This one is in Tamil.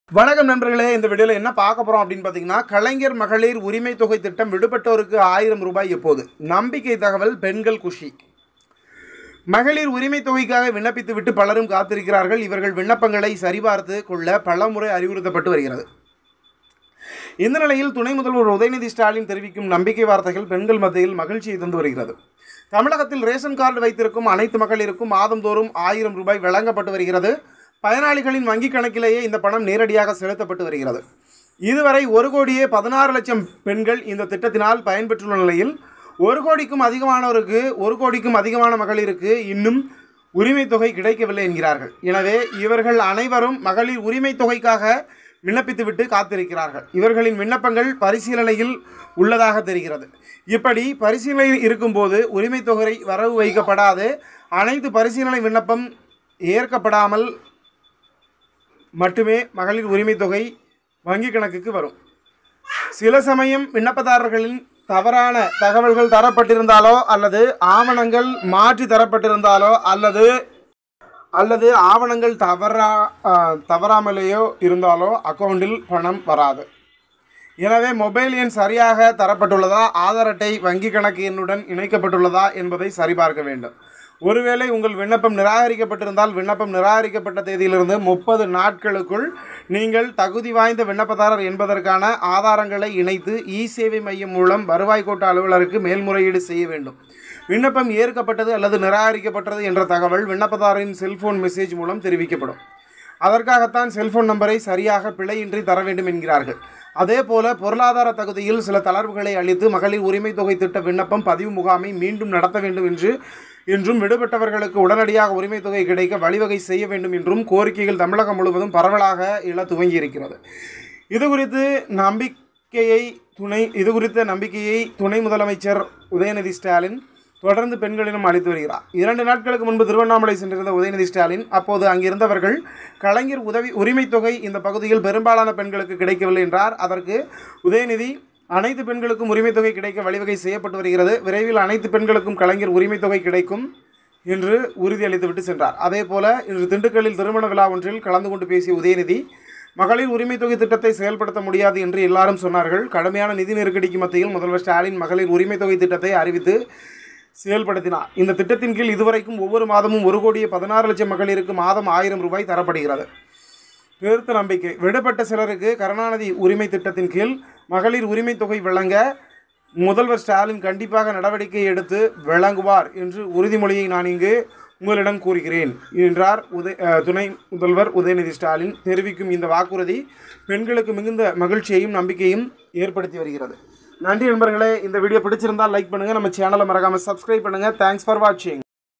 வணக்கம் நண்பர்களே இந்த வீடியோவில் என்ன பார்க்க போகிறோம் அப்படின்னு பார்த்தீங்கன்னா கலைஞர் மகளிர் உரிமை தொகை திட்டம் விடுபட்டோருக்கு ஆயிரம் ரூபாய் எப்போது நம்பிக்கை தகவல் பெண்கள் குஷி மகளிர் உரிமை தொகைக்காக விண்ணப்பித்து விட்டு பலரும் காத்திருக்கிறார்கள் இவர்கள் விண்ணப்பங்களை சரிபார்த்து கொள்ள பலமுறை அறிவுறுத்தப்பட்டு வருகிறது இந்த நிலையில் துணை முதல்வர் உதயநிதி ஸ்டாலின் தெரிவிக்கும் நம்பிக்கை வார்த்தைகள் பெண்கள் மத்தியில் மகிழ்ச்சியை தந்து வருகிறது தமிழகத்தில் ரேஷன் கார்டு வைத்திருக்கும் அனைத்து மகளிருக்கும் மாதந்தோறும் ஆயிரம் ரூபாய் வழங்கப்பட்டு வருகிறது பயனாளிகளின் வங்கிக் கணக்கிலேயே இந்த பணம் நேரடியாக செலுத்தப்பட்டு வருகிறது இதுவரை ஒரு கோடியே பதினாறு லட்சம் பெண்கள் இந்த திட்டத்தினால் பயன்பெற்றுள்ள நிலையில் ஒரு கோடிக்கும் அதிகமானோருக்கு ஒரு கோடிக்கும் அதிகமான மகளிருக்கு இன்னும் உரிமை தொகை கிடைக்கவில்லை என்கிறார்கள் எனவே இவர்கள் அனைவரும் மகளிர் உரிமை தொகைக்காக விண்ணப்பித்துவிட்டு காத்திருக்கிறார்கள் இவர்களின் விண்ணப்பங்கள் பரிசீலனையில் உள்ளதாக தெரிகிறது இப்படி பரிசீலனையில் இருக்கும்போது உரிமை தொகை வரவு வைக்கப்படாது அனைத்து பரிசீலனை விண்ணப்பம் ஏற்கப்படாமல் மட்டுமே மகளிர் உரிமை தொகை வங்கி கணக்குக்கு வரும் சில சமயம் விண்ணப்பதாரர்களின் தவறான தகவல்கள் தரப்பட்டிருந்தாலோ அல்லது ஆவணங்கள் மாற்றி தரப்பட்டிருந்தாலோ அல்லது அல்லது ஆவணங்கள் தவறா ஆ, தவறாமலேயோ இருந்தாலோ அக்கௌண்டில் பணம் வராது எனவே மொபைல் எண் சரியாக தரப்பட்டுள்ளதா ஆதார் அட்டை வங்கி கணக்கு எண்ணுடன் இணைக்கப்பட்டுள்ளதா என்பதை சரிபார்க்க வேண்டும் ஒருவேளை உங்கள் விண்ணப்பம் நிராகரிக்கப்பட்டிருந்தால் விண்ணப்பம் நிராகரிக்கப்பட்ட தேதியிலிருந்து முப்பது நாட்களுக்குள் நீங்கள் தகுதி வாய்ந்த விண்ணப்பதாரர் என்பதற்கான ஆதாரங்களை இணைத்து இ சேவை மையம் மூலம் வருவாய் கோட்ட அலுவலருக்கு மேல்முறையீடு செய்ய வேண்டும் விண்ணப்பம் ஏற்கப்பட்டது அல்லது நிராகரிக்கப்பட்டது என்ற தகவல் விண்ணப்பதாரரின் செல்போன் மெசேஜ் மூலம் தெரிவிக்கப்படும் அதற்காகத்தான் செல்போன் நம்பரை சரியாக பிழையின்றி தர வேண்டும் என்கிறார்கள் அதே போல பொருளாதார தகுதியில் சில தளர்வுகளை அளித்து மகளிர் உரிமை தொகை திட்ட விண்ணப்பம் பதிவு முகாமை மீண்டும் நடத்த வேண்டும் என்று என்றும் விடுபட்டவர்களுக்கு உடனடியாக உரிமை தொகை கிடைக்க வழிவகை செய்ய வேண்டும் என்றும் கோரிக்கைகள் தமிழகம் முழுவதும் பரவலாக எழ துவங்கியிருக்கிறது இது குறித்து நம்பிக்கையை துணை இது குறித்த நம்பிக்கையை துணை முதலமைச்சர் உதயநிதி ஸ்டாலின் தொடர்ந்து பெண்களிடம் அளித்து வருகிறார் இரண்டு நாட்களுக்கு முன்பு திருவண்ணாமலை சென்றிருந்த உதயநிதி ஸ்டாலின் அப்போது அங்கிருந்தவர்கள் கலைஞர் உதவி உரிமை தொகை இந்த பகுதியில் பெரும்பாலான பெண்களுக்கு கிடைக்கவில்லை என்றார் அதற்கு உதயநிதி அனைத்து பெண்களுக்கும் உரிமை தொகை கிடைக்க வழிவகை செய்யப்பட்டு வருகிறது விரைவில் அனைத்து பெண்களுக்கும் கலைஞர் உரிமை தொகை கிடைக்கும் என்று உறுதியளித்துவிட்டு சென்றார் அதே போல இன்று திண்டுக்கல்லில் திருமண விழா ஒன்றில் கலந்து கொண்டு பேசிய உதயநிதி மகளிர் உரிமை தொகை திட்டத்தை செயல்படுத்த முடியாது என்று எல்லாரும் சொன்னார்கள் கடுமையான நிதி நெருக்கடிக்கு மத்தியில் முதல்வர் ஸ்டாலின் மகளிர் உரிமை தொகை திட்டத்தை அறிவித்து செயல்படுத்தினார் இந்த திட்டத்தின் கீழ் இதுவரைக்கும் ஒவ்வொரு மாதமும் ஒரு கோடியே பதினாறு லட்சம் மகளிருக்கு மாதம் ஆயிரம் ரூபாய் தரப்படுகிறது பெருத்த நம்பிக்கை விடுபட்ட சிலருக்கு கருணாநிதி உரிமை திட்டத்தின் கீழ் மகளிர் உரிமை தொகை வழங்க முதல்வர் ஸ்டாலின் கண்டிப்பாக நடவடிக்கை எடுத்து வழங்குவார் என்று உறுதிமொழியை நான் இங்கு உங்களிடம் கூறுகிறேன் என்றார் உதய அஹ், துணை முதல்வர் உதயநிதி ஸ்டாலின் தெரிவிக்கும் இந்த வாக்குறுதி பெண்களுக்கு மிகுந்த மகிழ்ச்சியையும் நம்பிக்கையும் ஏற்படுத்தி வருகிறது நன்றி நண்பர்களே இந்த வீடியோ பிடிச்சிருந்தால் லைக் பண்ணுங்கள் நம்ம சேனலை மறக்காமல் சப்ஸ்கிரைப் பண்ணுங்கள் தேங்க்ஸ் ஃபார் வாட்சிங்